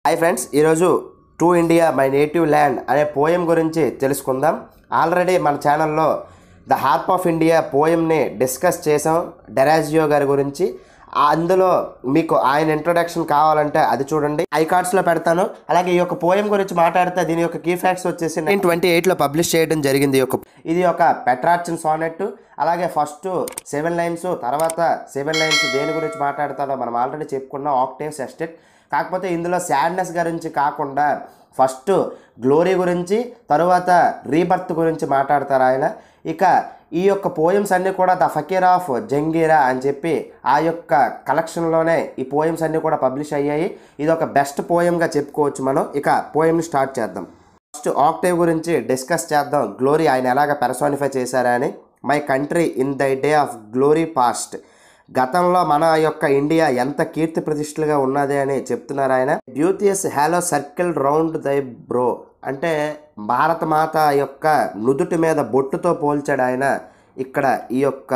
hi friends ఈరోజు to India my native land అనే poem గురించి తెలుసుకుందాం ఆల్రెడీ మన ఛానల్లో ద హార్ప్ ఆఫ్ ఇండియా పోయంని డిస్కస్ చేసాం డెరాజియో గారి గురించి ఆ అందులో మీకు ఆయన ఇంట్రొడక్షన్ కావాలంటే అది చూడండి ఐ కార్డ్స్లో పెడతాను అలాగే ఈ యొక్క పోయం గురించి మాట్లాడితే దీని యొక్క కీ ఫ్యాక్ట్స్ వచ్చేసి నైన్ ట్వంటీ ఎయిట్లో పబ్లిష్ చేయడం జరిగింది ఈ యొక్క ఇది ఒక పెట్రార్చన్ సానెట్ అలాగే ఫస్ట్ సెవెన్ లైన్స్ తర్వాత సెవెన్ లైన్స్ దేని గురించి మాట్లాడతారో మనం ఆల్రెడీ చెప్పుకున్నాం ఆక్టేవ్స్ ఎస్టేట్ కాకపోతే ఇందులో సాడ్నెస్ గురించి కాకుండా ఫస్ట్ గ్లోరీ గురించి తరువాత రీబర్త్ గురించి మాట్లాడతారు ఆయన ఇక ఈ యొక్క పోయమ్స్ అన్నీ కూడా ద ఫకీర్ ఆఫ్ జంగీరా అని చెప్పి ఆ యొక్క కలెక్షన్లోనే ఈ పోయమ్స్ అన్నీ కూడా పబ్లిష్ అయ్యాయి ఇది ఒక బెస్ట్ పోయంగా చెప్పుకోవచ్చు మనం ఇక పోయంని స్టార్ట్ చేద్దాం ఫస్ట్ ఆక్టేవ్ గురించి డిస్కస్ చేద్దాం గ్లోరీ ఆయన ఎలాగ పెర్సానిఫై చేశారా అని my country in the day of glory past గతంలో మన యొక్క ఇండియా ఎంత కీర్తి ప్రతిష్టలుగా ఉన్నది అని చెప్తున్నారు ఆయన beauteous halo circle round thy brow అంటే భారత మాత యొక్క నుదుటి మీద బొట్టుతో పోల్చాడు ఆయన ఇక్కడ ఈ యొక్క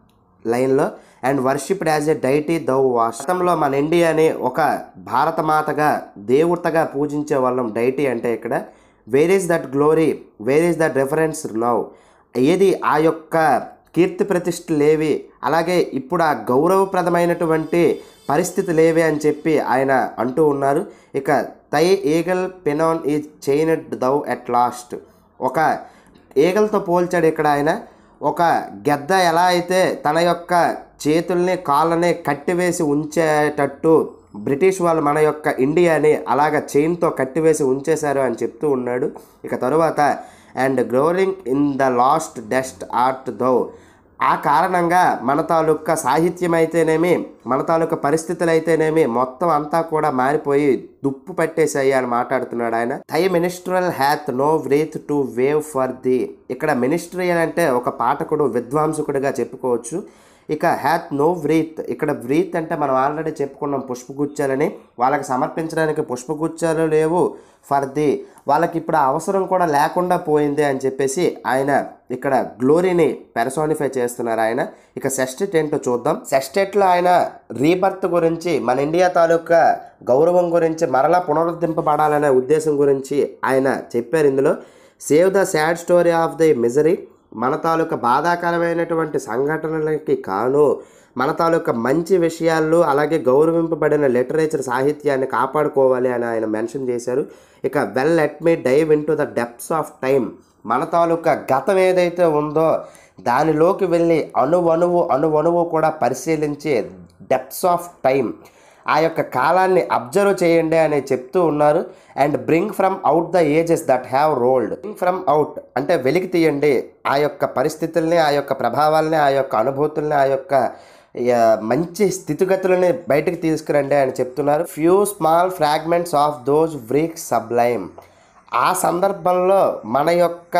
లైన్లో and worshipped as a deity thou wast గతంలో మన ఇండియాని ఒక భారత మాతగా దేవుతగా పూజించే వాళ్ళం డైటీ అంటే ఇక్కడ where is that glory where is that reference now ఏది ఆ యొక్క కీర్తి ప్రతిష్టలేవి అలాగే ఇప్పుడు ఆ గౌరవప్రదమైనటువంటి పరిస్థితులేవి అని చెప్పి ఆయన అంటూ ఉన్నారు ఇక తై ఈగల్ పెనాన్ ఈ చైనడ్ దౌ ఎట్ లాస్ట్ ఒక ఈగలతో పోల్చాడు ఇక్కడ ఆయన ఒక గెద్ద ఎలా అయితే తన యొక్క చేతుల్ని కాళ్ళని కట్టివేసి ఉంచేటట్టు బ్రిటిష్ వాళ్ళు మన యొక్క ఇండియాని అలాగ చైన్తో కట్టివేసి ఉంచేశారు అని చెప్తూ ఉన్నాడు ఇక తరువాత and grovelling in the last dust art thou ఆ కారణంగా మన తాలూకా సాహిత్యం అయితేనేమి మన తాలూకా పరిస్థితులు అయితేనేమి మొత్తం అంతా కూడా మారిపోయి దుప్పు పట్టేశాయి అని మాట్లాడుతున్నాడు ఆయన thy minstrel hath no wreath to weave for the ఇక్కడ మినిస్ట్రియల్ అంటే ఒక పాఠకుడు విద్వాంసకుడిగా చెప్పుకోవచ్చు ఇక హ్యాత్ నో వ్రీత్ ఇక్కడ వ్రీత్ అంటే మనం ఆల్రెడీ చెప్పుకున్నాం పుష్పగుచ్చాలని వాళ్ళకి సమర్పించడానికి పుష్పగుచ్చాలు లేవు ఫర్ ది వాళ్ళకి ఇప్పుడు ఆ అవసరం కూడా లేకుండా పోయింది అని చెప్పేసి ఆయన ఇక్కడ గ్లోరీని పెర్సోనిఫై చేస్తున్నారు ఆయన ఇక సెస్టెట్ ఏంటో చూద్దాం సెస్టెట్లో ఆయన రీబర్త్ గురించి మన ఇండియా తాలూకా గౌరవం గురించి మరలా పునరుద్ధరింపబడాలనే ఉద్దేశం గురించి ఆయన చెప్పారు ఇందులో save the sad story of the misery మన తాలూకా బాధాకరమైనటువంటి సంఘటనలకి కాను మన తాలూకా మంచి విషయాలు అలాగే గౌరవింపబడిన లిటరేచర్ సాహిత్యాన్ని కాపాడుకోవాలి అని ఆయన మెన్షన్ చేశారు ఇక well let me dive into the depths of time మన తాలూకా గతం ఏదైతే ఉందో దానిలోకి వెళ్ళి అణువణువు అణువణువు కూడా పరిశీలించి డెప్త్స్ ఆఫ్ టైం ఆ యొక్క కాలాన్ని అబ్జర్వ్ చేయండి అని చెప్తూ ఉన్నారు and bring from out the ages that have rolled bring from out అంటే వెలికి తీయండి ఆ యొక్క పరిస్థితుల్ని ఆ యొక్క ప్రభావాల్ని ఆ యొక్క అనుభూతుల్ని ఆ యొక్క ఆ, మంచి స్థితిగతులని బయటకు తీసుకురండి అని చెప్తున్నారు few small fragments of those wreck sublime ఆ సందర్భంలో మన యొక్క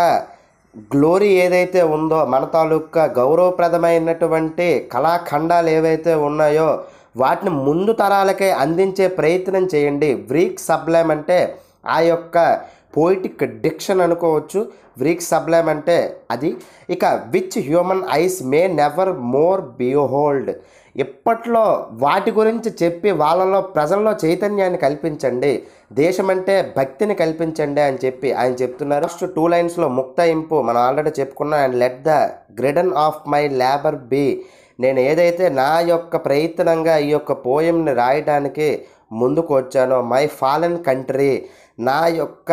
గ్లోరీ ఏదైతే ఉందో మన తాలూకా గౌరవప్రదమైనటువంటి కళాఖండాలు ఏవైతే ఉన్నాయో వాటిని ముందు తరాలకే అందించే ప్రయత్నం చేయండి వ్రీక్ సబ్లైమ్ అంటే ఆ యొక్క పోయిటిక్ డిక్షన్ అనుకోవచ్చు వ్రీక్ సబ్లైమ్ అంటే అది ఇక which human eyes may never more behold ఇప్పట్లో వాటి గురించి చెప్పి వాళ్ళలో ప్రజల్లో చైతన్యాన్ని కల్పించండి దేశం అంటే భక్తిని కల్పించండి అని చెప్పి ఆయన చెప్తున్నారు ఫస్ట్ టూ లైన్స్లో ముక్తాయింపు మనం ఆల్రెడీ చెప్పుకున్నాం and let the guerdon of my labour be నేను ఏదైతే నా యొక్క ప్రయత్నంగా ఈ యొక్క పోయంని రాయడానికి ముందుకు వచ్చానో మై ఫాలెన్ కంట్రీ నా యొక్క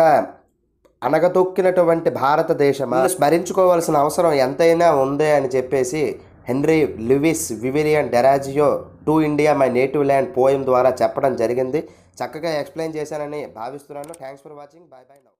అనగతొక్కినటువంటి భారతదేశం స్మరించుకోవాల్సిన అవసరం ఎంతైనా ఉంది అని చెప్పేసి Henry Louis Vivian Derozio to India my native land poem ద్వారా చెప్పడం జరిగింది చక్కగా ఎక్స్ప్లెయిన్ చేశానని భావిస్తున్నాను thanks for watching bye bye now